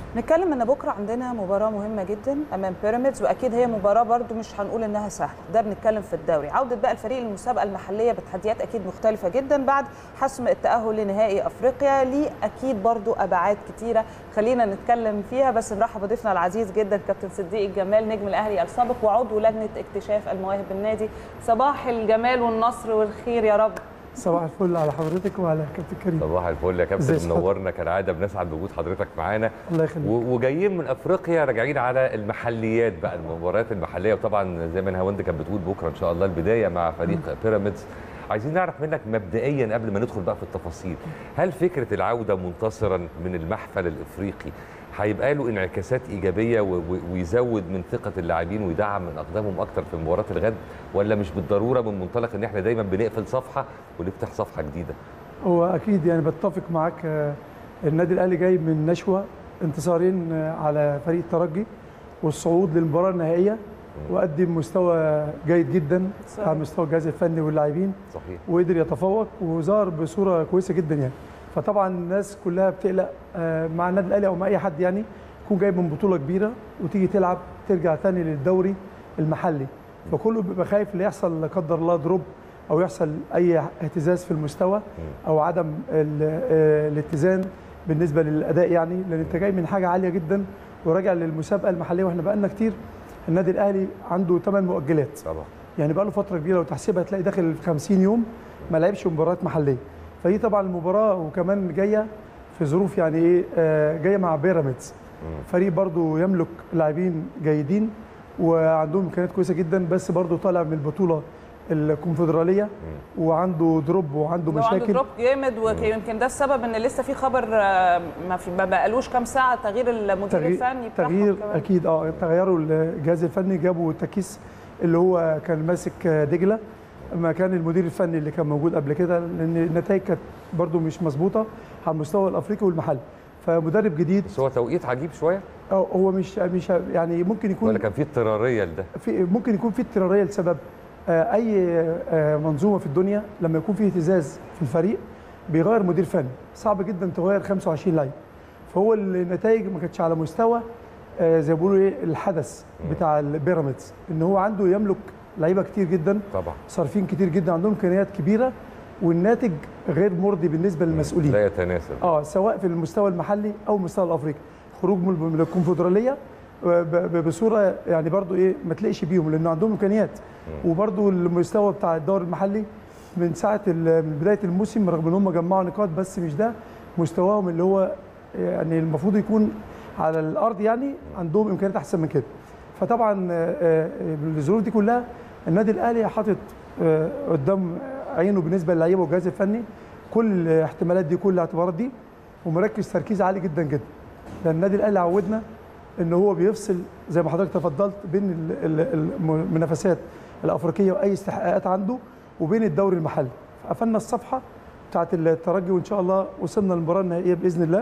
نتكلم ان بكره عندنا مباراه مهمه جدا امام بيراميدز واكيد هي مباراه برضو مش هنقول انها سهله ده بنتكلم في الدوري عوده بقى الفريق للمسابقه المحليه بتحديات اكيد مختلفه جدا بعد حسم التاهل لنهائي افريقيا ليه اكيد برضو ابعاد كتيره خلينا نتكلم فيها بس نرحب بضيفنا العزيز جدا كابتن صديق الجمال نجم الاهلي السابق وعضو لجنه اكتشاف المواهب بالنادي صباح الجمال والنصر والخير يا رب صباح الفل على حضرتك وعلى كابتن كريم صباح الفل يا كابتن ازي منورنا كالعاده بنسعد بوجود حضرتك معانا الله يخليك و- وجايين من افريقيا راجعين على المحليات بقى المباريات المحليه وطبعا زي ما نهاوند كانت بتقول بكره ان شاء الله البدايه مع فريق بيراميدز عايزين نعرف منك مبدئيا قبل ما ندخل بقى في التفاصيل هل فكره العوده منتصرا من المحفل الافريقي هيبقى له انعكاسات ايجابيه و- و- ويزود من ثقه اللاعبين ويدعم من اقدامهم اكتر في مباراه الغد ولا مش بالضروره من منطلق ان احنا دايما بنقفل صفحه ونفتح صفحه جديده هو اكيد يعني بتفق معاك آه، النادي الاهلي جاي من نشوه انتصارين آه، على فريق الترجي والصعود للمباراه النهائيه وقدم مستوى جيد جدا صحيح. على مستوى الجهاز الفني واللاعبين صحيح وقدر يتفوق وظهر بصوره كويسه جدا يعني فطبعا الناس كلها بتقلق آه، مع النادي الاهلي او مع اي حد يعني يكون جاي من بطوله كبيره وتيجي تلعب ترجع تاني للدوري المحلي فكله بيبقى خايف لا يحصل لا قدر الله دروب او يحصل اي اهتزاز في المستوى او عدم ال- آه، الاتزان بالنسبه للاداء يعني لان انت جاي من حاجه عاليه جدا وراجع للمسابقه المحليه واحنا بقالنا كتير النادي الاهلي عنده ثمان مؤجلات طبعا يعني بقى له فتره كبيره وتحسبها تلاقي داخل في 50 يوم ما لعبش مباريات محليه فدي طبعا المباراه وكمان جايه في ظروف يعني ايه آه، جايه مع بيراميدز فريق برضو يملك لاعبين جيدين وعندهم امكانيات كويسه جدا بس برضو طالع من البطوله الكونفدراليه وعنده دروب وعنده هو عنده مشاكل دروب جامد ويمكن ده السبب ان لسه في خبر آه، ما في ما بقالوش كام ساعه تغيير المدير تغيير, الفني بتاعهم تغيير كمان. اكيد اه تغيروا الجهاز الفني جابوا تكيس اللي هو كان ماسك دجله مكان المدير الفني اللي كان موجود قبل كده لان النتائج كانت برده مش مظبوطه على المستوى الافريقي والمحلي فمدرب جديد بس هو توقيت عجيب شويه آه، هو مش مش يعني ممكن يكون ولا كان في اضطراريه لده في ممكن يكون في اضطراريه لسبب آه، اي آه، منظومه في الدنيا لما يكون في اهتزاز في الفريق بيغير مدير فني صعب جدا تغير 25 لعيب فهو النتائج ما كانتش على مستوى آه، زي ما بيقولوا ايه الحدث بتاع البيراميدز ان هو عنده يملك لعيبه كتير جدا طبعا صارفين كتير جدا عندهم امكانيات كبيره والناتج غير مرضي بالنسبه للمسؤولين لا يتناسب اه سواء في المستوى المحلي او المستوى الافريقي خروج من من الكونفدراليه آه، ب- ب- بصوره يعني برضو ايه ما تلاقيش بيهم لان عندهم امكانيات وبرضو المستوى بتاع الدوري المحلي من ساعه ال- من بدايه الموسم رغم ان هم جمعوا نقاط بس مش ده مستواهم اللي هو يعني المفروض يكون على الارض يعني عندهم امكانيات احسن من كده فطبعا آه، آه، بالظروف دي كلها النادي الاهلي حاطط آه، قدام عينه بالنسبه للعيبه والجهاز الفني كل الاحتمالات دي كل الاعتبارات دي ومركز تركيز عالي جدا جدا لان النادي الاهلي عودنا ان هو بيفصل زي ما حضرتك تفضلت بين ال- ال- المنافسات الافريقيه واي استحقاقات عنده وبين الدوري المحلي قفلنا الصفحه بتاعت الترجي وان شاء الله وصلنا للمباراه النهائيه باذن الله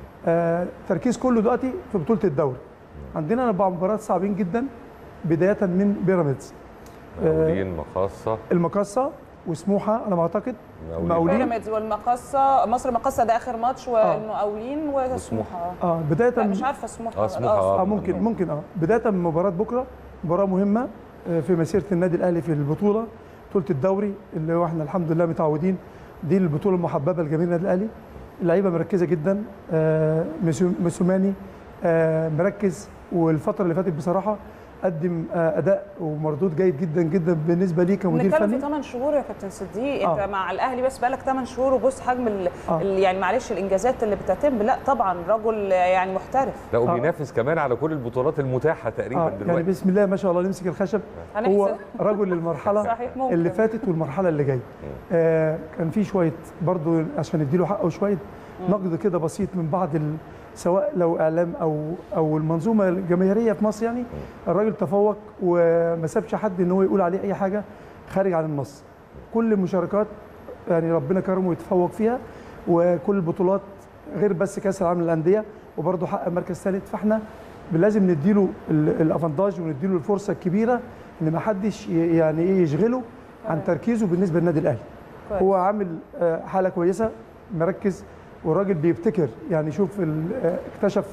آه، التركيز كله دلوقتي في بطوله الدوري عندنا اربع مباريات صعبين جدا بدايه من بيراميدز مقاولين مخاصه المقاصه وسموحه على ما اعتقد مقاولين. المقاولين بيراميدز والمقصه مصر المقصه ده اخر ماتش والمقاولين وسموحه اه بدايه لا مش عارفه سموحه آه، سموحة، آه. اه ممكن ممكن اه بدايه من مباراه بكره مباراه مهمه آه، في مسيره النادي الاهلي في البطوله بطوله الدوري اللي هو احنا الحمد لله متعودين دي البطوله المحببه لجماهير النادي الاهلي اللعيبه مركزه جدا آه، مسو- مسوماني آه، مركز والفتره اللي فاتت بصراحه قدم آه، اداء ومردود جيد جدا جدا بالنسبه ليه كمدير بنتكلم فني في 8 شهور يا كابتن صديق انت آه. مع الاهلي بس بقالك 8 شهور وبص حجم ال... آه. ال- يعني معلش الانجازات اللي بتتم لا طبعا رجل يعني محترف لا وبينافس كمان على كل البطولات المتاحه تقريبا اه يعني دلوقتي بسم الله ما شاء الله نمسك الخشب هنحسب. هو رجل المرحله صحيح ممكن. اللي فاتت والمرحله اللي جايه آه كان في شويه برضو عشان نديله حقه شويه نقد كده بسيط من بعض ال... سواء لو اعلام او او المنظومه الجماهيريه في مصر يعني الراجل تفوق وما سابش حد ان هو يقول عليه اي حاجه خارج عن النص كل المشاركات يعني ربنا كرمه ويتفوق فيها وكل البطولات غير بس كاس العالم للانديه وبرضه حقق مركز ثالث فاحنا لازم نديله ال- الافانتاج ونديله الفرصه الكبيره ان ما حدش ي- يعني ايه يشغله عن تركيزه بالنسبه للنادي الاهلي كويس. هو عامل آه، حاله كويسه مركز والراجل بيبتكر يعني شوف ال- آه، اكتشف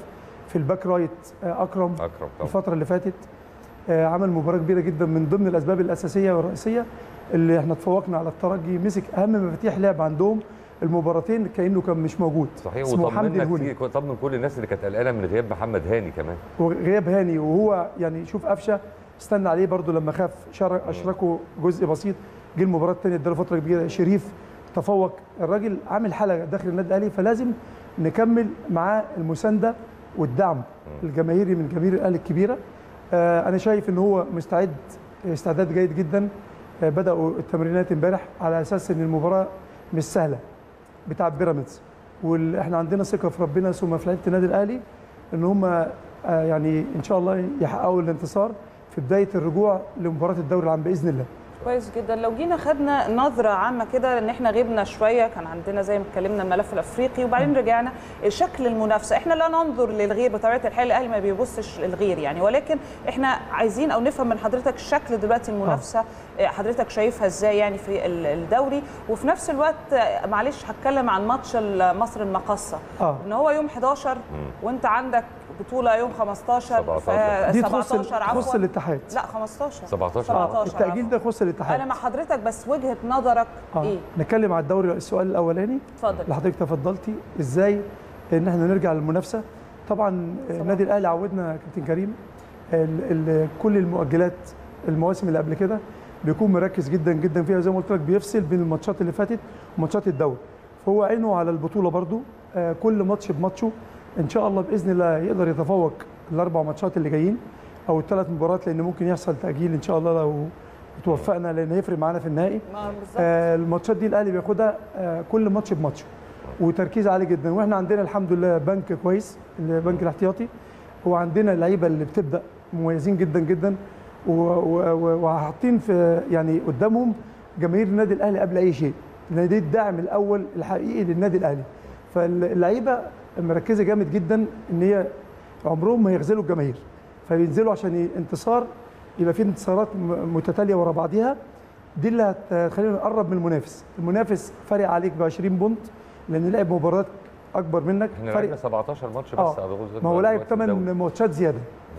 في الباك رايت آه، اكرم اكرم طبعا الفتره اللي فاتت آه، عمل مباراه كبيره جدا من ضمن الاسباب الاساسيه والرئيسيه اللي احنا تفوقنا على الترجي مسك اهم مفاتيح لعب عندهم المباراتين كانه كان مش موجود صحيح اسمه حمدي وطمنا الهوني كتير طمن كل الناس اللي كانت قلقانه من غياب محمد هاني كمان وغياب هاني وهو يعني شوف قفشه استنى عليه برضو لما خاف شارك اشركه جزء بسيط جه المباراه الثانيه اداله فتره كبيره شريف تفوق الراجل عامل حلقه داخل النادي الاهلي فلازم نكمل معاه المسانده والدعم الجماهيري من جماهير الاهلي الكبيره آه انا شايف ان هو مستعد استعداد جيد جدا آه بداوا التمرينات امبارح على اساس ان المباراه مش سهله بتاع بيراميدز واحنا عندنا ثقه في ربنا ثم في لعيبه النادي الاهلي ان هم آه، يعني ان شاء الله يحققوا الانتصار في بدايه الرجوع لمباراه الدوري العام باذن الله كويس جدا لو جينا خدنا نظره عامه كده ان احنا غبنا شويه كان عندنا زي ما اتكلمنا الملف الافريقي وبعدين رجعنا شكل المنافسه احنا لا ننظر للغير بطبيعه الحال الاهلي ما بيبصش للغير يعني ولكن احنا عايزين او نفهم من حضرتك شكل دلوقتي المنافسه آه، حضرتك شايفها ازاي يعني في ال- الدوري وفي نفس الوقت آه، معلش هتكلم عن ماتش ال- مصر المقصه اه ان هو يوم 11 وانت عندك بطوله يوم 15 17. ف- دي تخص 17 تخص عفوا الاتحاد لا 15 17. اه 17 التاجيل ده يخص الاتحاد انا مع حضرتك بس وجهه نظرك آه. ايه نتكلم على الدوري السؤال الاولاني اتفضل اللي حضرتك تفضلتي ازاي ان احنا نرجع للمنافسه طبعا النادي الاهلي عودنا يا كابتن كريم ال ال كل المؤجلات المواسم اللي قبل كده بيكون مركز جدا جدا فيها زي ما قلت لك بيفصل بين الماتشات اللي فاتت وماتشات الدوري فهو عينه على البطوله برضو آه، كل ماتش بماتشه ان شاء الله باذن الله يقدر يتفوق الاربع ماتشات اللي جايين او الثلاث مباريات لان ممكن يحصل تاجيل ان شاء الله لو توفقنا لان هيفرق معانا في النهائي ما بالظبط آه، الماتشات دي الاهلي بياخدها آه، كل ماتش بماتشه وتركيز عالي جدا واحنا عندنا الحمد لله بنك كويس البنك الاحتياطي وعندنا اللعيبه اللي بتبدا مميزين جدا جدا و- و- و- وحاطين في يعني قدامهم جماهير النادي الاهلي قبل اي شيء لان دي الدعم الاول الحقيقي للنادي الاهلي فاللعيبه مركزه جامد جدا ان هي عمرهم ما يغزلوا الجماهير فبينزلوا عشان ي- انتصار يبقى في انتصارات م- متتاليه ورا بعضها دي اللي هتخلينا نقرب من المنافس المنافس فارق عليك ب 20 بونت لان لعب مباريات اكبر منك احنا فارق لعبنا 17 ماتش بس اه أعتقد ما هو لاعب دلوقتي في الدوري. 8 ماتشات زياده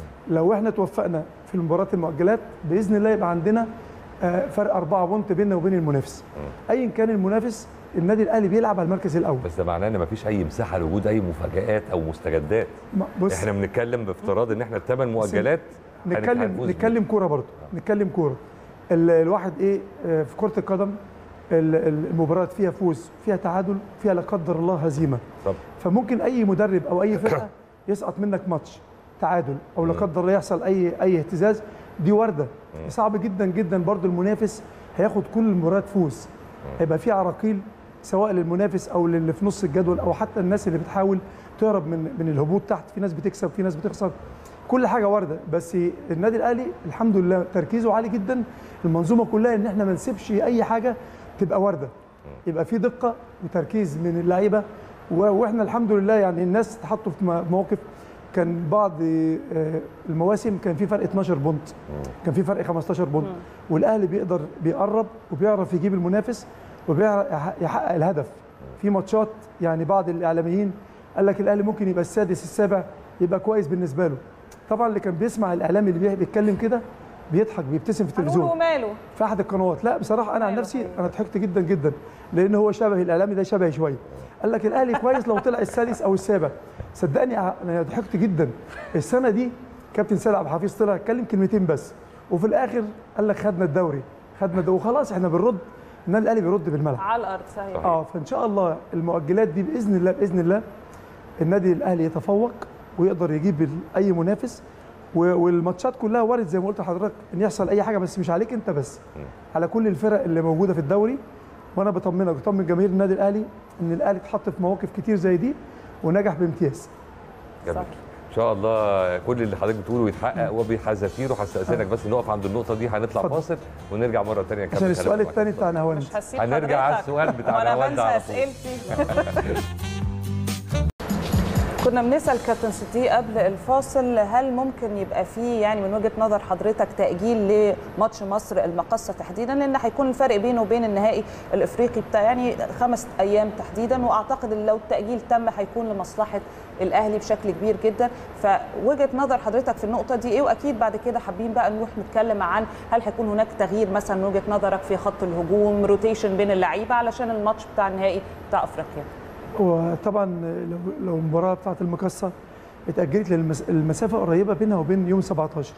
لو احنا توفقنا في المباراه المؤجلات باذن الله يبقى عندنا آه، فرق 4 بونت بيننا وبين المنافس ايا كان المنافس النادي الاهلي بيلعب على المركز الاول بس ده معناه ان مفيش اي مساحه لوجود اي مفاجات او مستجدات ما- بص احنا بنتكلم بافتراض ان احنا الثمان مؤجلات هنك- نتكلم هنفوز بيهم. نتكلم كوره برضه نتكلم كوره ال- الواحد ايه آه، في كره القدم ال- ال- المباريات فيها فوز فيها تعادل فيها لا قدر الله هزيمه طب فممكن اي مدرب او اي فرقه يسقط منك ماتش تعادل او لا قدر الله يحصل اي اي اهتزاز دي وارده صعب جدا جدا برضو المنافس هياخد كل المباريات فوز هيبقى في عراقيل سواء للمنافس او للي في نص الجدول او حتى الناس اللي بتحاول تهرب من من الهبوط تحت في ناس بتكسب في ناس بتخسر كل حاجه وارده بس النادي الاهلي الحمد لله تركيزه عالي جدا المنظومه كلها ان احنا ما نسيبش اي حاجه تبقى وارده يبقى في دقه وتركيز من اللعيبه و- واحنا الحمد لله يعني الناس اتحطوا في م- مواقف كان بعض آه، المواسم كان في فرق 12 بونت كان في فرق 15 بونت والاهلي بيقدر بيقرب وبيعرف يجيب المنافس وبيعرف يح- يحقق الهدف في ماتشات يعني بعض الاعلاميين قال لك الاهلي ممكن يبقى السادس السابع يبقى كويس بالنسبه له طبعا اللي كان بيسمع الاعلامي اللي بي- بيتكلم كده بيضحك بيبتسم في هنقول التلفزيون وماله في احد القنوات لا بصراحه انا عن أيوة، نفسي أيوة. انا ضحكت جدا جدا لان هو شبه الاعلامي ده شبهي شويه قال لك الاهلي كويس لو طلع السادس او السابع صدقني ع- انا ضحكت جدا السنه دي كابتن سيد عبد الحفيظ طلع اتكلم كلمتين بس وفي الاخر قال لك خدنا الدوري خدنا الدوري وخلاص احنا بنرد النادي الاهلي بيرد بالملعب على الارض صحيح اه فان شاء الله المؤجلات دي باذن الله باذن الله النادي الاهلي يتفوق ويقدر يجيب ال- اي منافس و- والماتشات كلها وارد زي ما قلت لحضرتك ان يحصل اي حاجه بس مش عليك انت بس على كل الفرق اللي موجوده في الدوري وانا بطمنك وبطمن جماهير النادي الاهلي ان الاهلي اتحط في مواقف كتير زي دي ونجح بامتياز جميل صح. ان شاء الله كل اللي حضرتك بتقوله يتحقق وبحذافيره هستاذنك بس نقف عند النقطه دي هنطلع اتفضل. فاصل ونرجع مره ثانيه نكمل عشان السؤال كلامنا معاك. الثاني بتاع نهوان مش هسيب هنرجع على حضرتك. السؤال بتاع وانا نهاوند بنسى على طول. اسئلتي كنا بنسال كابتن صديق قبل الفاصل هل ممكن يبقى فيه يعني من وجهه نظر حضرتك تاجيل لماتش مصر المقصه تحديدا لان هيكون الفرق بينه وبين النهائي الافريقي بتاع يعني خمس ايام تحديدا واعتقد ان لو التاجيل تم هيكون لمصلحه الاهلي بشكل كبير جدا فوجهه نظر حضرتك في النقطه دي ايه واكيد بعد كده حابين بقى نروح نتكلم عن هل هيكون هناك تغيير مثلا من وجهه نظرك في خط الهجوم روتيشن بين اللعيبه علشان الماتش بتاع النهائي بتاع افريقيا وطبعا لو لو المباراه بتاعت المكسه اتاجلت للمسافه قريبه بينها وبين يوم 17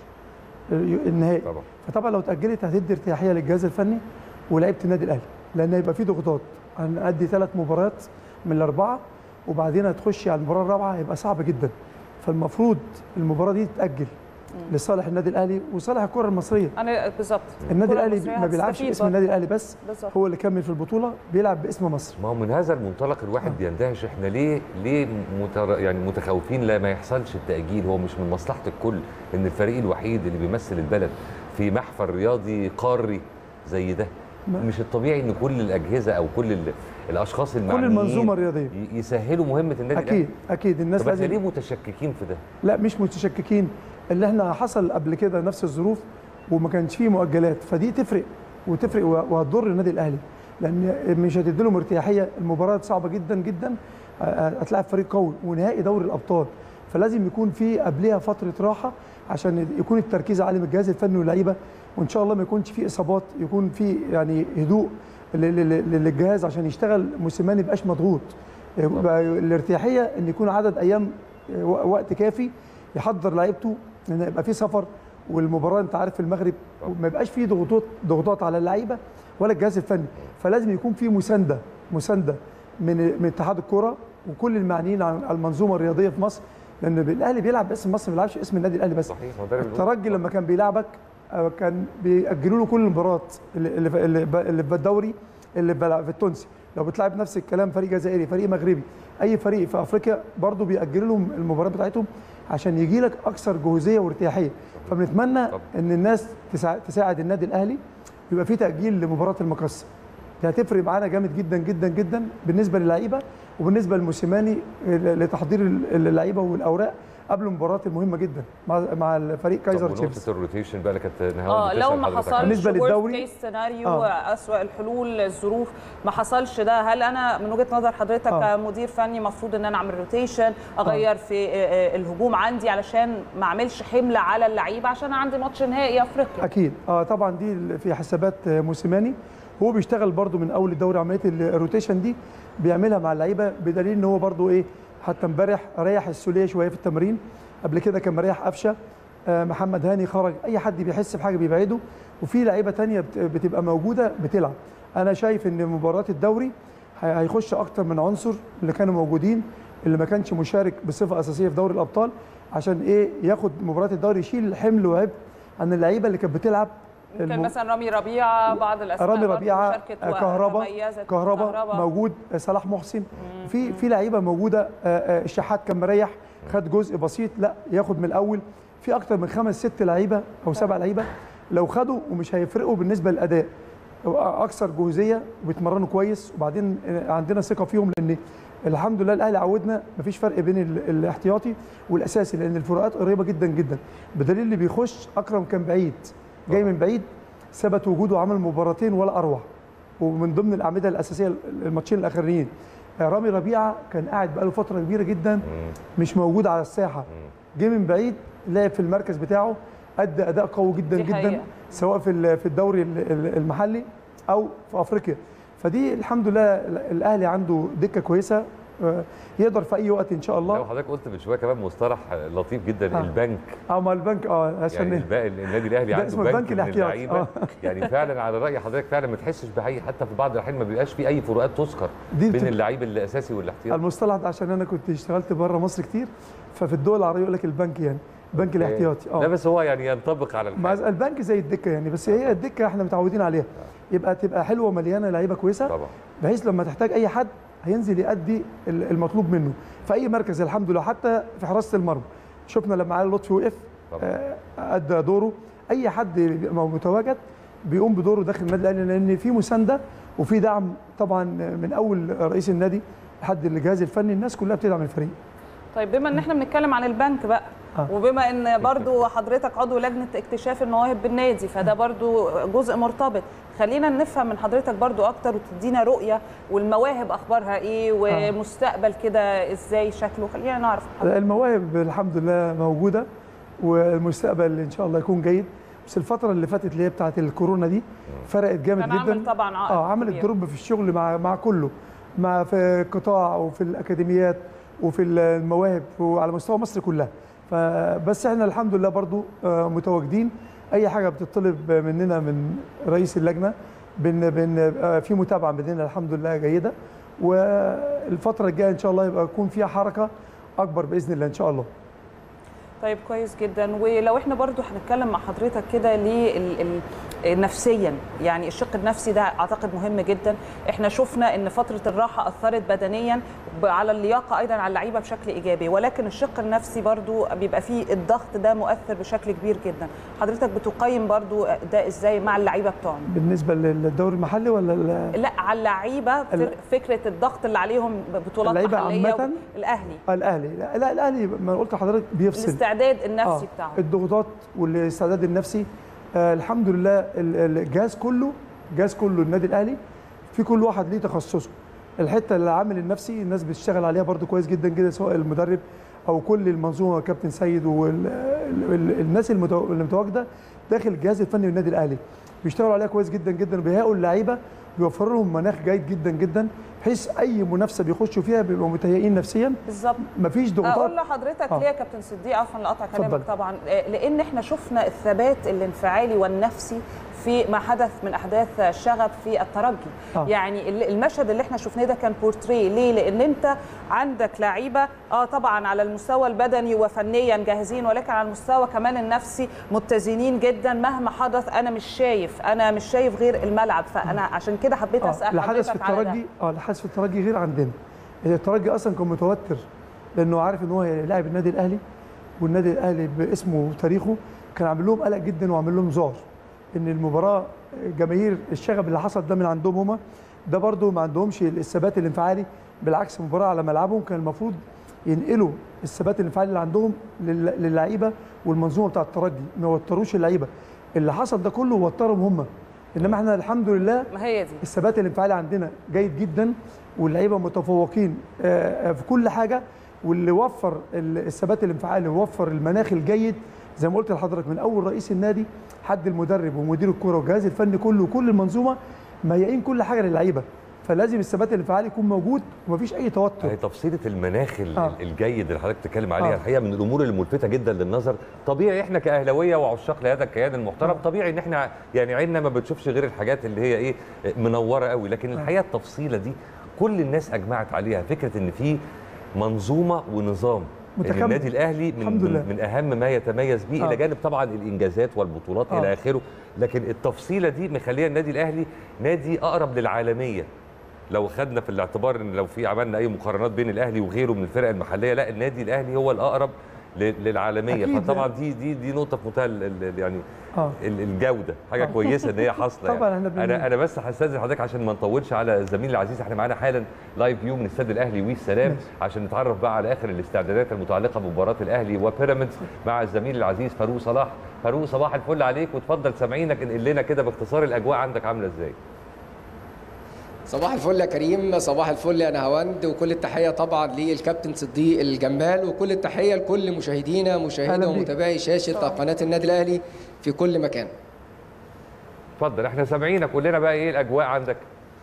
النهائي طبعا فطبعا لو اتاجلت هتدي ارتياحيه للجهاز الفني ولاعيبه النادي الاهلي لان هيبقى في ضغوطات هنأدي ثلاث مباريات من الاربعه وبعدين هتخشي على المباراه الرابعه هيبقى صعب جدا فالمفروض المباراه دي تتاجل لصالح النادي الاهلي وصالح الكره المصريه انا بالظبط النادي الكرة الاهلي المصرية ما بيلعبش هتستفيد باسم برضه. النادي الاهلي بس بالظبط هو اللي كمل في البطوله بيلعب باسم مصر ما هو من هذا المنطلق الواحد بيندهش احنا ليه ليه متر يعني متخوفين لا ما يحصلش التاجيل هو مش من مصلحه الكل ان الفريق الوحيد اللي بيمثل البلد في محفل رياضي قاري زي ده ما- مش الطبيعي ان كل الاجهزه او كل ال- الاشخاص كل المعنيين المنظومه الرياضيه ي- يسهلوا مهمه النادي اكيد اكيد الناس طب احنا لازم ليه متشككين في ده؟ لا مش متشككين اللي احنا حصل قبل كده نفس الظروف وما كانش فيه مؤجلات فدي تفرق وتفرق وه- وهتضر النادي الاهلي لان مش هتدي لهم ارتياحيه المباراه صعبه جدا جدا ه- هتلاعب فريق قوي ونهائي دوري الابطال فلازم يكون في قبلها فتره راحه عشان يكون التركيز عالي من الجهاز الفني واللعيبه وان شاء الله ما يكونش في اصابات يكون في يعني هدوء ل- ل- ل- للجهاز عشان يشتغل موسيماني يبقاش مضغوط يبقى الارتياحيه ان يكون عدد ايام و- وقت كافي يحضر لعيبته ان يبقى في سفر والمباراه انت عارف في المغرب ما يبقاش في ضغوطات ضغوطات على اللعيبه ولا الجهاز الفني فلازم يكون في مسانده مسانده من من اتحاد الكره وكل المعنيين عن المنظومه الرياضيه في مصر لان الاهلي بيلعب باسم مصر ما بيلعبش اسم النادي الاهلي بس صحيح هو ده اللي بنقوله. الترجي لما كان بيلعبك آه، كان بيأجلوا له كل المباريات اللي اللي في- اللي ب- اللي في الدوري اللي بلع- في التونسي لو بتلعب نفس الكلام فريق جزائري فريق مغربي اي فريق في افريقيا برضه بيأجلوا لهم المباريات بتاعتهم عشان يجي لك اكثر جهوزيه وارتياحيه فبنتمنى طب. ان الناس تساع- تساعد النادي الاهلي يبقى في تأجيل لمباراه المقصه دي هتفرق معانا جامد جدا جدا جدا بالنسبه للعيبه وبالنسبه للموسيماني لتحضير اللعيبه والاوراق قبل المباريات المهمه جدا مع مع الفريق كايزر طب تشيفز ونقطه الروتيشن بقى اللي كانت نهاوند اه لو بتسأل ما حضرتك حصلش عنها. بالنسبة للدوري؟ كيس سيناريو آه. آه. اسوأ الحلول الظروف ما حصلش ده هل انا من وجهه نظر حضرتك آه. كمدير فني المفروض ان انا اعمل روتيشن اغير في آه، آه، الهجوم عندي علشان ما اعملش حمل على اللعيبه عشان عندي ماتش نهائي افريقيا اكيد اه طبعا دي في حسابات موسيماني هو بيشتغل برده من اول الدوري عمليه الروتيشن دي بيعملها مع اللعيبه بدليل ان هو برده ايه حتى امبارح ريح السوليه شويه في التمرين قبل كده كان مريح قفشه آه محمد هاني خرج اي حد بيحس بحاجه بيبعده وفي لعيبه تانية بت- بتبقى موجوده بتلعب انا شايف ان مباراه الدوري هي- هيخش اكتر من عنصر اللي كانوا موجودين اللي ما كانش مشارك بصفه اساسيه في دوري الابطال عشان ايه ياخد مباراه الدوري يشيل حمل وعبء عن اللعيبه اللي كانت بتلعب كان الم- مثلا رامي ربيعه بعض الاسماء رامي برضه ربيعه شاركت كهربا وتميزت. كهربا موجود صلاح محسن في في لعيبه موجوده آه، آه، الشحات كان مريح خد جزء بسيط لا ياخد من الاول في اكتر من خمس ست لعيبه او سبع لعيبه لو خدوا ومش هيفرقوا بالنسبه للاداء اكثر جهوزيه وبيتمرنوا كويس وبعدين آه، عندنا ثقه فيهم لان الحمد لله الاهلي عودنا مفيش فرق بين ال- الاحتياطي والاساسي لان الفروقات قريبه جدا جدا بدليل اللي بيخش اكرم كان بعيد جاي من بعيد ثبت وجوده وعمل مباراتين ولا اروع ومن ضمن الاعمده الاساسيه الماتشين الاخرين آه، رامي ربيعه كان قاعد بقاله فتره كبيره جدا مش موجود على الساحه جه من بعيد لعب في المركز بتاعه ادى اداء قوي جدا دي جدا حقيقة. سواء في ال- في الدوري ال- ال- المحلي او في افريقيا فدي الحمد لله الاهلي عنده دكه كويسه آه، يقدر في اي وقت ان شاء لو الله حضرتك قلت من شويه كمان مصطلح لطيف جدا آه. البنك اه ما البنك اه عشان يعني الباقي النادي الاهلي ده عنده اسمه بنك البنك من الاحتياطي. اللعيبه آه. يعني فعلا على راي حضرتك فعلا ما تحسش بحقيقي حتى في بعض الاحيان ما بيبقاش في اي فروقات تذكر دي بين بتبقى- اللعيب الاساسي والاحتياطي المصطلح ده عشان انا كنت اشتغلت بره مصر كتير ففي الدول العربيه يقول لك البنك يعني البنك الاحتياطي لا اه بس هو يعني ينطبق على مع الحال البنك زي الدكه يعني بس هي الدكه احنا متعودين عليها يبقى تبقى حلوه ومليانه لعيبه كويسه طبعا بحيث لما تحتاج اي حد هينزل يأدي ال- المطلوب منه في اي مركز الحمد لله حتى في حراسه المرمى شفنا لما علي لطفي وقف طبعا آه، ادى دوره اي حد بيبقى متواجد بيقوم بدوره داخل النادي الاهلي لان في مسانده وفي دعم طبعا من اول رئيس النادي لحد الجهاز الفني الناس كلها بتدعم الفريق طيب بما ان احنا بنتكلم عن البنك بقى آه. وبما ان برضو حضرتك عضو لجنه اكتشاف المواهب بالنادي فده برضو جزء مرتبط خلينا نفهم من حضرتك برضو اكتر وتدينا رؤيه والمواهب اخبارها ايه ومستقبل كده ازاي شكله خلينا نعرف حضرتك. المواهب الحمد لله موجوده والمستقبل ان شاء الله يكون جيد بس الفتره اللي فاتت اللي هي بتاعت الكورونا دي فرقت جامد كان جدا عامل طبعا عائق اه عملت كبير. دروب في الشغل مع مع كله مع في القطاع وفي الاكاديميات وفي المواهب وعلى مستوى مصر كلها فبس احنا الحمد لله برضو آه، متواجدين اي حاجه بتطلب مننا من رئيس اللجنه بن بن آه، في متابعه مننا الحمد لله جيده والفتره الجايه ان شاء الله يبقى يكون فيها حركه اكبر باذن الله ان شاء الله طيب كويس جدا ولو احنا برضو هنتكلم مع حضرتك كده ليه ال- ال- نفسيا يعني الشق النفسي ده اعتقد مهم جدا احنا شفنا ان فتره الراحه اثرت بدنيا ب- على اللياقه ايضا على اللعيبه بشكل ايجابي ولكن الشق النفسي برضو بيبقى فيه الضغط ده مؤثر بشكل كبير جدا حضرتك بتقيم برضو ده ازاي مع اللعيبه بتوعنا بالنسبه للدوري المحلي ولا ال- لا على اللعيبه فر- ال- فكره الضغط اللي عليهم بطولات اللعيبة محليه عامةً؟ الاهلي الاهلي لا, لا الاهلي ما قلت لحضرتك بيفصل الاستعداد النفسي آه، بتاعهم الضغوطات والاستعداد النفسي آه الحمد لله ال- الجهاز كله الجهاز كله النادي الاهلي في كل واحد ليه تخصصه الحته اللي العامل النفسي الناس بتشتغل عليها برضو كويس جدا جدا سواء المدرب او كل المنظومه كابتن سيد والناس اللي متواجده داخل الجهاز الفني للنادي الاهلي بيشتغلوا عليها كويس جدا جدا وبيهيئوا اللعيبه بيوفروا لهم مناخ جيد جدا جدا بحيث اي منافسه بيخشوا فيها بيبقوا متهيئين نفسيا بالظبط مفيش ضغوطات اقول لحضرتك آه. ليه يا كابتن صديق عفوا لقطع كلامك اتفضل. طبعا آه، لان احنا شفنا الثبات الانفعالي والنفسي في ما حدث من احداث الشغب في الترجي آه. يعني ال- المشهد اللي احنا شفناه ده كان بورتريه ليه لان انت عندك لعيبه اه طبعا على المستوى البدني وفنيا جاهزين ولكن على المستوى كمان النفسي متزنين جدا مهما حدث انا مش شايف انا مش شايف غير الملعب فانا عشان كده حبيت اه اسال اللي حدث في حضرتك على ده. الترجي اه اللي حدث في الترجي غير عندنا الترجي اصلا كان متوتر لانه عارف ان هو لاعب النادي الاهلي والنادي الاهلي باسمه وتاريخه كان عامل لهم قلق جدا وعامل لهم ذعر ان المباراه جماهير الشغب اللي حصل ده من عندهم هما ده برضو ما عندهمش الثبات الانفعالي بالعكس المباراه على ملعبهم كان المفروض ينقلوا الثبات الانفعالي اللي عندهم لل- للعيبه والمنظومه بتاعه الترجي ما وتروش اللعيبه اللي حصل ده كله وترهم هم انما احنا الحمد لله ما هي دي الثبات الانفعالي عندنا جيد جدا واللعيبه متفوقين آه، آه، في كل حاجه واللي وفر ال- الثبات الانفعالي ووفر المناخ الجيد زي ما قلت لحضرتك من اول رئيس النادي حد المدرب ومدير الكوره والجهاز الفني كله وكل المنظومه مهيئين كل حاجه للعيبه فلازم الثبات الانفعالي يكون موجود ومفيش اي توتر هي تفصيله المناخ ال- آه. الجيد اللي حضرتك بتتكلم عليها آه. الحقيقه من الامور الملفته جدا للنظر طبيعي احنا كاهلاويه وعشاق لهذا الكيان المحترم آه. طبيعي ان احنا يعني عيننا ما بتشوفش غير الحاجات اللي هي ايه منوره قوي لكن الحقيقه التفصيله دي كل الناس اجمعت عليها فكره ان في منظومه ونظام إن متكامل. النادي الاهلي من, الحمد من, لله. من اهم ما يتميز به آه. الى جانب طبعا الانجازات والبطولات آه. الى اخره لكن التفصيله دي مخليه النادي الاهلي نادي اقرب للعالميه لو خدنا في الاعتبار ان لو في عملنا اي مقارنات بين الاهلي وغيره من الفرق المحليه لا النادي الاهلي هو الاقرب ل- للعالميه أكيد. فطبعا دي دي دي نقطه في منتهى ال- ال- يعني اه ال- الجوده حاجه آه. كويسه ان هي حاصله طبعاً يعني. إحنا بن- انا انا بس هستاذن حضرتك عشان ما نطولش على الزميل العزيز احنا معانا حالا لايف فيو من استاد الاهلي والسلام ماشي. عشان نتعرف بقى على اخر الاستعدادات المتعلقه بمباراه الاهلي وبيراميدز مع الزميل العزيز فاروق صلاح فاروق صباح الفل عليك وتفضل سامعينك انقل لنا كده باختصار الاجواء عندك عامله ازاي صباح الفل يا كريم صباح الفل يا نهاوند وكل التحيه طبعا للكابتن صديق الجمال وكل التحيه لكل مشاهدينا أهلا مشاهدي بيك. ومتابعي شاشه قناه النادي الاهلي في كل مكان اتفضل احنا سامعينك قول لنا بقى ايه الاجواء عندك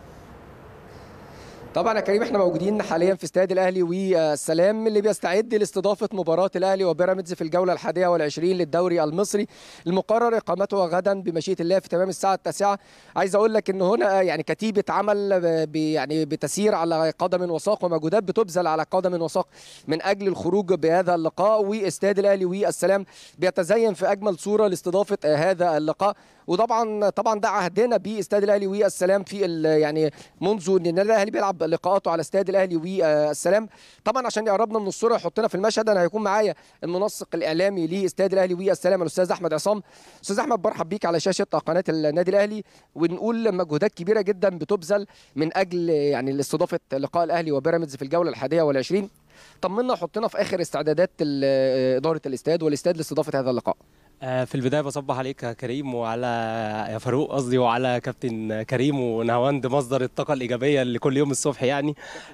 طبعا يا كريم احنا موجودين حاليا في استاد الاهلي والسلام اللي بيستعد لاستضافه مباراه الاهلي وبيراميدز في الجوله الحادية والعشرين للدوري المصري المقرر اقامته غدا بمشيئه الله في تمام الساعه التاسعة عايز اقول لك ان هنا يعني كتيبه عمل ب- يعني بتسير على قدم وساق ومجهودات بتبذل على قدم وساق من اجل الخروج بهذا اللقاء واستاد الاهلي والسلام بيتزين في اجمل صوره لاستضافه هذا اللقاء وطبعا طبعا ده عهدنا باستاد الاهلي والسلام في ال- يعني منذ ان النادي الاهلي بيلعب لقاءاته على استاد الاهلي والسلام طبعا عشان يقربنا من الصوره يحطنا في المشهد انا هيكون معايا المنسق الاعلامي لاستاد الاهلي والسلام الاستاذ احمد عصام استاذ احمد برحب بيك على شاشه قناه النادي الاهلي ونقول مجهودات كبيره جدا بتبذل من اجل يعني استضافه لقاء الاهلي وبيراميدز في الجوله الحادية والعشرين طمنا حطنا في اخر استعدادات ال- اداره الاستاد والاستاد لاستضافه هذا اللقاء آه، في البدايه بصبح عليك يا كريم وعلى يا فاروق قصدي وعلى كابتن كريم ونهاوند مصدر الطاقه الايجابيه اللي كل يوم الصبح يعني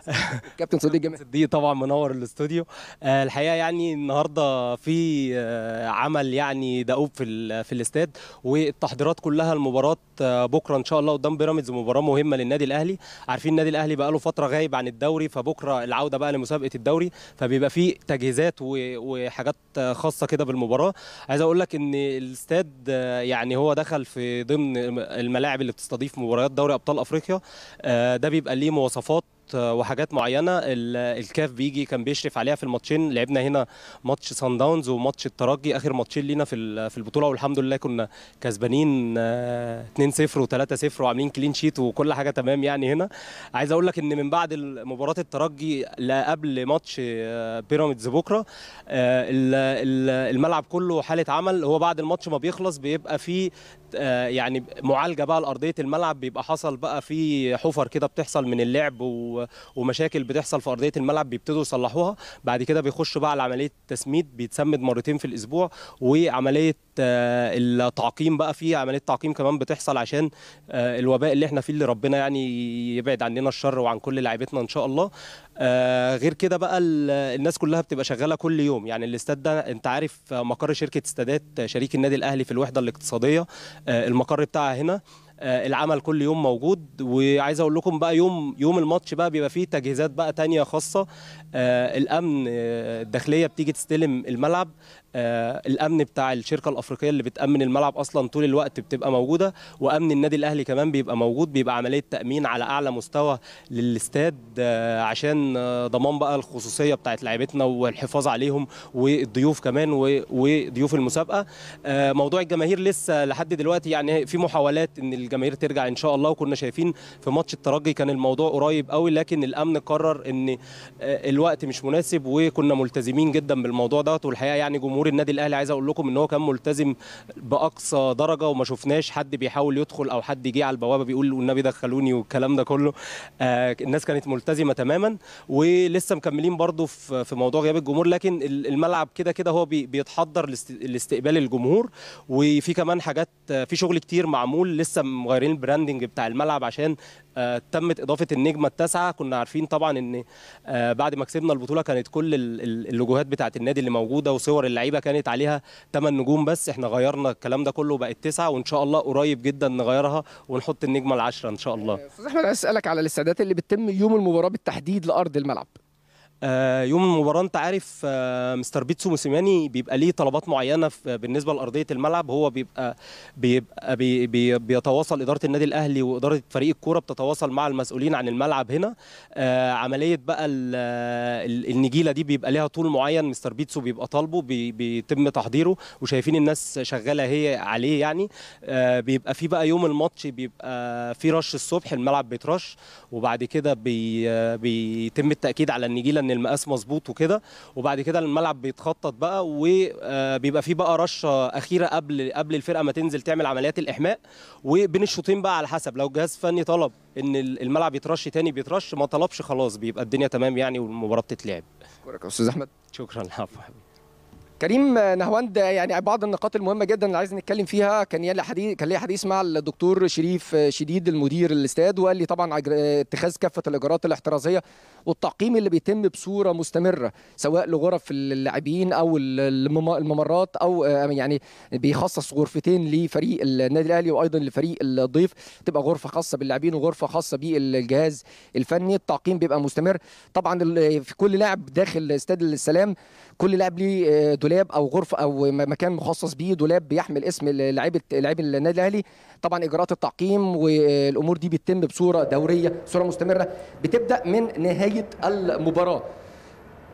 كابتن صديق جمال دي طبعا منور الاستوديو آه، الحقيقه يعني النهارده في آه، عمل يعني دؤوب في ال- في الاستاد والتحضيرات كلها المباراه آه، بكره ان شاء الله قدام بيراميدز مباراه مهمه للنادي الاهلي عارفين النادي الاهلي بقى له فتره غايب عن الدوري فبكره العوده بقى لمسابقه الدوري فبيبقى في تجهيزات و- وحاجات آه، خاصه كده بالمباراه عايز اقول لك ان الاستاد آه، يعني هو دخل في ضمن الملاعب اللي بتستضيف مباريات دوري ابطال افريقيا آه، ده بيبقى ليه مواصفات آه، وحاجات معينه ال- الكاف بيجي كان بيشرف عليها في الماتشين لعبنا هنا ماتش سان داونز وماتش الترجي اخر ماتشين لينا في ال- في البطوله والحمد لله كنا كسبانين آه، 2-0 و3-0 وعاملين كلين شيت وكل حاجه تمام يعني هنا عايز اقول لك ان من بعد مباراه الترجي لا قبل ماتش آه، بيراميدز بكره آه، ال- ال- الملعب كله حاله عمل هو بعد الماتش ما بيخلص بيبقى فيه آه، يعني معالجه بقى لارضيه الملعب بيبقى حصل بقى في حفر كده بتحصل من اللعب و- ومشاكل بتحصل في ارضيه الملعب بيبتدوا يصلحوها بعد كده بيخشوا بقى على عمليه تسميد بيتسمد مرتين في الاسبوع وعمليه آه، التعقيم بقى في عمليه تعقيم كمان بتحصل عشان آه، الوباء اللي احنا فيه اللي ربنا يعني يبعد عننا الشر وعن كل لاعيبتنا ان شاء الله آه، غير كده بقى ال- الناس كلها بتبقى شغاله كل يوم يعني الاستاد ده انت عارف آه، مقر شركه استادات آه، شريك النادي الاهلي في الوحده الاقتصاديه آه، المقر بتاعها هنا آه، العمل كل يوم موجود وعايز اقول لكم بقى يوم يوم الماتش بقى بيبقى فيه تجهيزات بقى تانية خاصة آه، الامن آه، الداخلية بتيجي تستلم الملعب آه، الامن بتاع الشركة الافريقية اللي بتامن الملعب اصلا طول الوقت بتبقى موجودة وامن النادي الاهلي كمان بيبقى موجود بيبقى عملية تامين على اعلى مستوى للاستاد آه، عشان آه، ضمان بقى الخصوصية بتاعت لعيبتنا والحفاظ عليهم والضيوف كمان و- وضيوف المسابقة آه، موضوع الجماهير لسه لحد دلوقتي يعني في محاولات ان الجماهير ترجع ان شاء الله وكنا شايفين في ماتش الترجي كان الموضوع قريب قوي لكن الامن قرر ان آه، الوقت مش مناسب وكنا ملتزمين جدا بالموضوع دوت والحقيقه يعني جمهور النادي الاهلي عايز اقول لكم ان هو كان ملتزم باقصى درجه وما شفناش حد بيحاول يدخل او حد جه على البوابه بيقول والنبي دخلوني والكلام ده كله آه، الناس كانت ملتزمه تماما ولسه مكملين برضو في في موضوع غياب الجمهور لكن ال- الملعب كده كده هو بي- بيتحضر لاست- لاستقبال الجمهور وفي كمان حاجات آه، في شغل كتير معمول لسه مغيرين البراندنج بتاع الملعب عشان آه، تمت اضافه النجمه التاسعه كنا عارفين طبعا ان آه، بعد ما كسبنا البطوله كانت كل ال- ال- اللوجوهات بتاعه النادي اللي موجوده وصور اللعيبه كانت عليها 8 نجوم بس احنا غيرنا الكلام ده كله بقت تسعه وان شاء الله قريب جدا نغيرها ونحط النجمه العشره ان شاء الله استاذ احمد عايز اسالك على الاستعدادات اللي بتتم يوم المباراه بالتحديد لارض الملعب آه، يوم المباراه انت عارف آه، مستر بيتسو موسيماني بيبقى ليه طلبات معينه في- بالنسبه لارضيه الملعب هو بيبقى بيبقى بي بي بيتواصل اداره النادي الاهلي واداره فريق الكوره بتتواصل مع المسؤولين عن الملعب هنا آه، عمليه بقى ال- ال- النجيله دي بيبقى ليها طول معين مستر بيتسو بيبقى طالبه بي بيتم تحضيره وشايفين الناس شغاله هي عليه يعني آه، بيبقى في بقى يوم الماتش بيبقى في رش الصبح الملعب بيترش وبعد كده بي آه، بيتم التاكيد على النجيله ان المقاس مظبوط وكده وبعد كده الملعب بيتخطط بقى وبيبقى في بقى رشه اخيره قبل قبل الفرقه ما تنزل تعمل عمليات الاحماء وبين الشوطين بقى على حسب لو جهاز فني طلب ان الملعب يترش تاني بيترش ما طلبش خلاص بيبقى الدنيا تمام يعني والمباراه بتتلعب اشكرك يا استاذ احمد شكرا العفو حبيبي كريم نهواند يعني بعض النقاط المهمه جدا اللي عايز نتكلم فيها كان لي حديث كان لي حديث مع الدكتور شريف شديد المدير الاستاد وقال لي طبعا أجر- اتخاذ كافه الاجراءات الاحترازيه والتعقيم اللي بيتم بصوره مستمره سواء لغرف اللاعبين او المم- الممرات او آه، يعني بيخصص غرفتين لفريق النادي الاهلي وايضا لفريق الضيف تبقى غرفه خاصه باللاعبين وغرفه خاصه بالجهاز الفني التعقيم بيبقى مستمر طبعا ال- في كل لاعب داخل استاد السلام كل لاعب ليه آه، دولاب او غرفه او م- مكان مخصص بيه دولاب بيحمل اسم لعيبه لاعبي النادي الاهلي طبعا اجراءات التعقيم والامور دي بتتم بصوره دوريه بصوره مستمره بتبدا من نهايه المباراه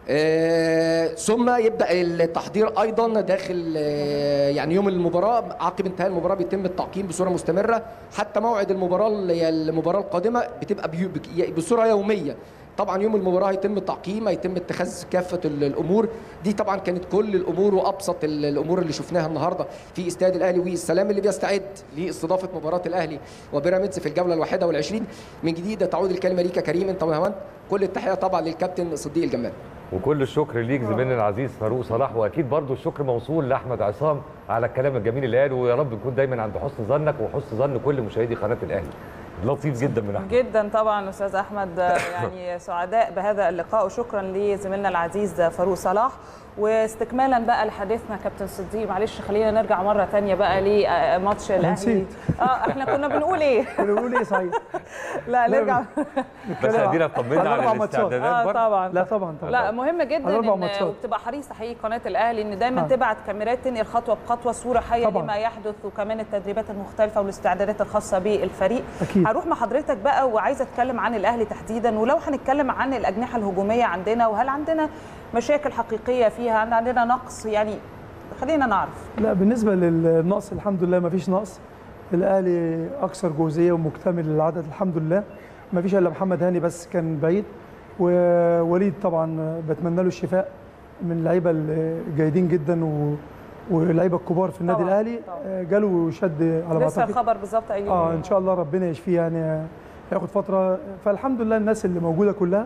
آه، ثم يبدا التحضير ايضا داخل آه، يعني يوم المباراه عقب انتهاء المباراه بيتم التعقيم بصوره مستمره حتى موعد المباراه اللي هي المباراه القادمه بتبقى بيو- بك- بصوره يوميه طبعا يوم المباراه هيتم التعقيم هيتم اتخاذ كافه ال- الامور دي طبعا كانت كل الامور وابسط ال- الامور اللي شفناها النهارده في استاد الاهلي والسلام اللي بيستعد لاستضافه مباراه الاهلي وبيراميدز في الجوله الواحده والعشرين من جديد تعود الكلمه ليك يا كريم انت وهوان كل التحيه طبعا للكابتن صديق الجمال وكل الشكر ليك زميلنا العزيز فاروق صلاح واكيد برضو الشكر موصول لاحمد عصام على الكلام الجميل اللي قاله ويا رب نكون دايما عند حسن ظنك وحسن ظن كل مشاهدي قناه الاهلي لطيف جدا من احمد جدا طبعا استاذ احمد يعني سعداء بهذا اللقاء وشكرا لزميلنا العزيز فاروق صلاح واستكمالا بقى لحديثنا كابتن صديق معلش خلينا نرجع مره تانية بقى لماتش الاهلي نسيت. اه احنا كنا بنقول ايه بنقول ايه صحيح لا نرجع بس ادينا طمنا على على أربع ماتشات. الاستعدادات اه برضو طبعا لا طبعا طبعا لا مهم جدا على أربع ان ماتشات. وبتبقى حريصه حقيقي قناه الاهلي ان دايما آه. تبعت كاميرات تنقل خطوه بخطوه صوره حيه طبعاً. لما يحدث وكمان التدريبات المختلفه والاستعدادات الخاصه بالفريق أكيد. هروح مع حضرتك بقى وعايزه اتكلم عن الاهلي تحديدا ولو هنتكلم عن الاجنحه الهجوميه عندنا وهل عندنا مشاكل حقيقيه فيها هل عندنا نقص يعني خلينا نعرف لا بالنسبه للنقص الحمد لله ما فيش نقص الاهلي اكثر جوزيه ومكتمل العدد الحمد لله ما فيش الا محمد هاني بس كان بعيد ووليد طبعا بتمنى له الشفاء من اللعيبه الجيدين جدا و واللعيبه الكبار في النادي طبعاً، الاهلي طبعاً. آه، جاله شد على ما لسه اعتقد الخبر بالظبط ايوه اه ان شاء الله ربنا يشفيه يعني هياخد فتره فالحمد لله الناس اللي موجوده كلها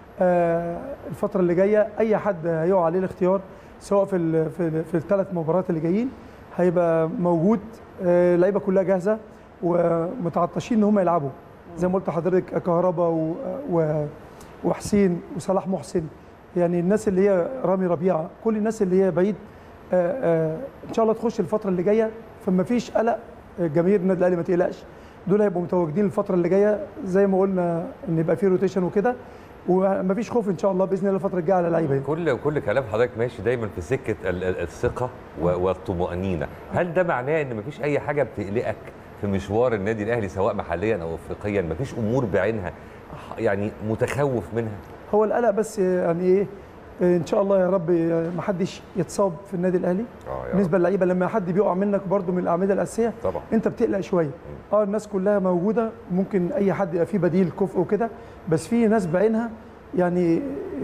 آه الفتره اللي جايه اي حد هيقع عليه الاختيار سواء في ال في, ال في الثلاث مباريات اللي جايين هيبقى موجود آه اللعيبه كلها جاهزه ومتعطشين ان هم يلعبوا زي ما قلت لحضرتك كهربا و و وحسين وصلاح محسن يعني الناس اللي هي رامي ربيعه كل الناس اللي هي بعيد آه آه ان شاء الله تخش الفتره اللي جايه فما فيش قلق جماهير النادي الاهلي ما تقلقش دول هيبقوا متواجدين الفتره اللي جايه زي ما قلنا ان يبقى في روتيشن وكده ومفيش خوف ان شاء الله باذن الله الفتره الجايه على اللعيبه كل كل كلام حضرتك ماشي دايما في سكه ال- ال- الثقه و- والطمانينه هل ده معناه ان مفيش اي حاجه بتقلقك في مشوار النادي الاهلي سواء محليا او افريقيا مفيش امور بعينها يعني متخوف منها هو القلق بس يعني ايه ان شاء الله يا رب ما حدش يتصاب في النادي الاهلي اه يا بالنسبه للعيبه لما حد بيقع منك برده من الاعمده الاساسيه طبعا انت بتقلق شويه اه الناس كلها موجوده ممكن اي حد يبقى فيه بديل كفء وكده بس في ناس بعينها يعني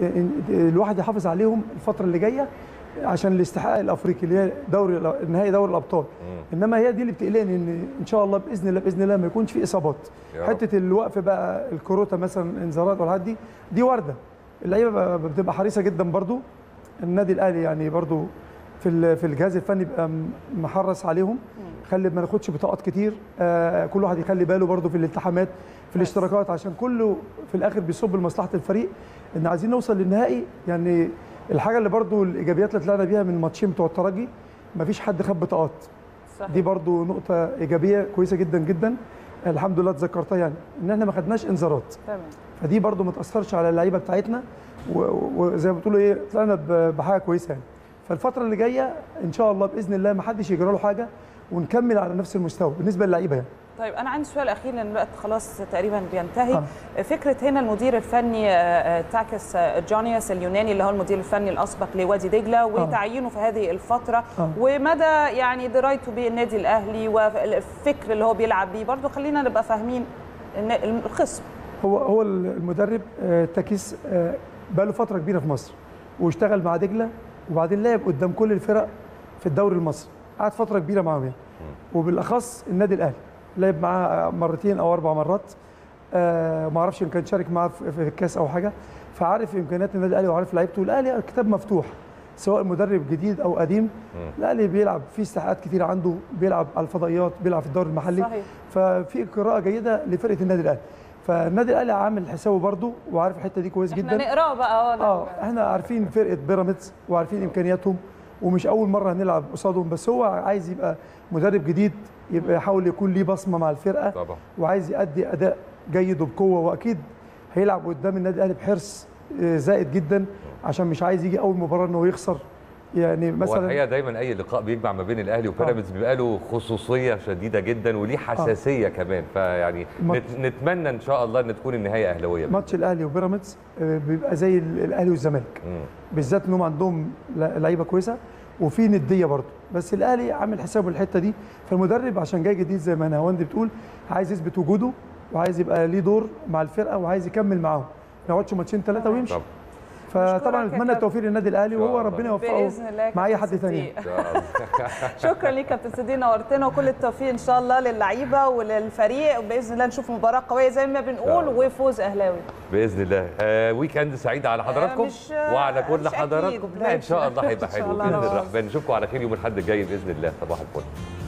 الواحد يحافظ عليهم الفتره اللي جايه عشان الاستحقاق الافريقي اللي هي دوري نهائي دوري الابطال انما هي دي اللي بتقلقني ان ان شاء الله باذن الله باذن الله ما يكونش في اصابات يا رب. حته الوقف بقى الكروته مثلا انذارات والحاجات دي دي وارده اللعيبه بقى- بتبقى حريصه جدا برضو النادي الاهلي يعني برضو في ال- في الجهاز الفني بيبقى م- محرص عليهم خلي ما ناخدش بطاقات كتير آه كل واحد يخلي باله برضو في الالتحامات في الاشتراكات عشان كله في الاخر بيصب لمصلحه الفريق ان عايزين نوصل للنهائي يعني الحاجه اللي برضو الايجابيات اللي طلعنا بيها من الماتشين بتوع الترجي مفيش حد خد بطاقات صحيح. دي برضو نقطه ايجابيه كويسه جدا جدا الحمد لله اتذكرتها يعني ان احنا ما خدناش انذارات تمام فدي برضو ما تاثرش على اللعيبه بتاعتنا و- وزي ما بتقولوا ايه طلعنا ب- بحاجه كويسه يعني فالفتره اللي جايه ان شاء الله باذن الله ما حدش يجرى له حاجه ونكمل على نفس المستوى بالنسبه للعيبه يعني طيب انا عندي سؤال اخير لان الوقت خلاص تقريبا بينتهي آه. فكره هنا المدير الفني آه، آه، تاكس آه، جونيوس اليوناني اللي هو المدير الفني الاسبق لوادي دجله وتعيينه في هذه الفتره آه. ومدى يعني درايته بالنادي الاهلي والفكر اللي هو بيلعب بيه برضه خلينا نبقى فاهمين إن الخصم هو هو المدرب آه، تاكيس آه، بقى له فتره كبيره في مصر واشتغل مع دجله وبعدين لعب قدام كل الفرق في الدوري المصري قعد فتره كبيره معاهم يعني وبالاخص النادي الاهلي لعب معاه مرتين او اربع مرات آه ما اعرفش ان كان شارك معاه في في الكاس او حاجه فعارف امكانيات النادي الاهلي وعارف لعيبته الاهلي الكتاب مفتوح سواء مدرب جديد او قديم الاهلي بيلعب فيه استحقاقات كتير عنده بيلعب على الفضائيات بيلعب في الدوري المحلي صحيح. ففي قراءه جيده لفرقه النادي الاهلي فالنادي الاهلي عامل حسابه برده وعارف الحته دي كويس احنا جدا نقراه بقى اه اه احنا عارفين فرقه بيراميدز وعارفين امكانياتهم ومش اول مره هنلعب قصادهم بس هو عايز يبقى مدرب جديد يبقى يحاول يكون ليه بصمه مع الفرقه طبعا وعايز يأدي اداء جيد وبقوه واكيد هيلعب قدام النادي الاهلي بحرص آه، زائد جدا عشان مش عايز يجي اول مباراه انه يخسر يعني هو مثلا الحقيقه دايما اي لقاء بيجمع ما بين الاهلي وبيراميدز بيبقى له خصوصيه شديده جدا وليه حساسيه كمان فيعني ما- نت- نتمنى ان شاء الله ان تكون النهايه اهلاويه ماتش الاهلي وبيراميدز آه، بيبقى زي ال- الاهلي والزمالك مم. بالذات انهم عندهم ل- لعيبه كويسه وفي نديه برضه بس الاهلي عامل حسابه الحته دي فالمدرب عشان جاي جديد زي ما نهاوند بتقول عايز يثبت وجوده وعايز يبقى ليه دور مع الفرقه وعايز يكمل معاهم ما يقعدش ماتشين ثلاثه ويمشي طبعا. فطبعا نشكرك يا اتمنى كابتن. التوفيق للنادي الاهلي إن شاء وهو الله. ربنا يوفقه باذن الله يا مع اي حد كابتن تاني صديق. إن شاء الله. شكرا ليك يا كابتن صديق نورتنا وكل التوفيق ان شاء الله للعيبه وللفريق وباذن الله نشوف مباراه قويه زي ما بنقول الله. وفوز اهلاوي باذن الله آه ويك اند سعيد على حضراتكم مش- وعلى كل مش أكيد. حضراتكم لا ان شاء الله هيبقى إن شاء حلو الله باذن أنا الرحمن نشوفكم على خير يوم الاحد الجاي باذن الله صباح الفل